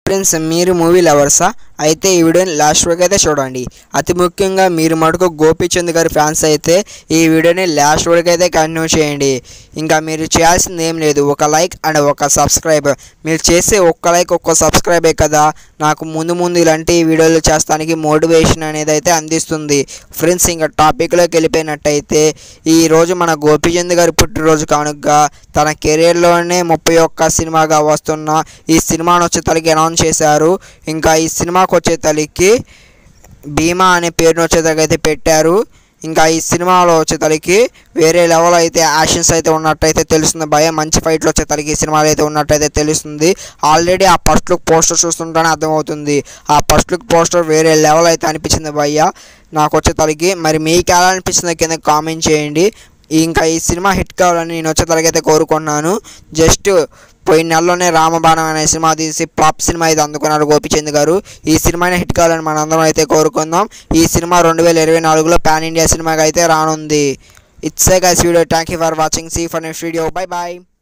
friends మీరు movie లవర్సా అయితే ఈ వీడియోని లాస్ట్ వరకు అయితే చూడండి అతి ముఖ్యంగా మీరు మటుకు గోపీచంద్ గారి ఫ్యాన్స్ అయితే ఈ వీడియోని లాస్ట్ వరకు అయితే కంటిన్యూ చేయండి ఇంకా మీరు చేయాల్సింది ఏం లేదు ఒక లైక్ అండ్ ఒక సబ్స్క్రైబ్ మీరు చేసే ఒక్క లైక్ ఒక్క సబ్స్క్రైబే కదా నాకు ముందు ముందు ఇలాంటి వీడియోలు చేస్తానికి మోటివేషన్ అనేది అయితే అందిస్తుంది ఫ్రెండ్స్ ఇంకా టాపిక్లోకి వెళ్ళిపోయినట్టయితే ఈ రోజు మన గోపీచంద్ గారి పుట్టినరోజు కానుకగా తన కెరీర్లోనే ముప్పై ఒక్క సినిమాగా వస్తున్న ఈ సినిమాను వచ్చే తలకి అనౌన్స్ చేశారు ఇంకా ఈ సినిమాకు వచ్చే తలకి భీమా అనే పేరును వచ్చేతలకి అయితే పెట్టారు ఇంకా ఈ సినిమాలో వచ్చేతలకి వేరే లెవెల్ అయితే యాక్షన్స్ అయితే ఉన్నట్టయితే తెలుస్తుంది భయ మంచి ఫైట్లు వచ్చేతలకి ఈ సినిమాలో అయితే ఉన్నట్టయితే తెలుస్తుంది ఆల్రెడీ ఆ ఫస్ట్ లుక్ పోస్టర్ చూస్తుంటేనే అర్థమవుతుంది ఆ ఫస్ట్ లుక్ పోస్టర్ వేరే లెవెల్ అయితే అనిపించింది భయ్య నాకు వచ్చేతలకి మరి మీకు ఎలా అనిపించిందో కింద కామెంట్ చేయండి ఇంకా ఈ సినిమా హిట్ కావాలని నేను వచ్చేతలకి అయితే కోరుకున్నాను జస్ట్ పోయిన నెలలోనే రామబాణం అనే సినిమా తీసి ఫ్లాప్ సినిమా అయితే అందుకున్నారు గోపిచంద్ గారు ఈ సినిమాని హిట్ కావాలని మనందరం అయితే కోరుకుందాం ఈ సినిమా రెండు వేల ఇరవై నాలుగులో పాన్ ఇండియా సినిమాగా అయితే రానుంది it's a guys video thank you for watching see for next video bye bye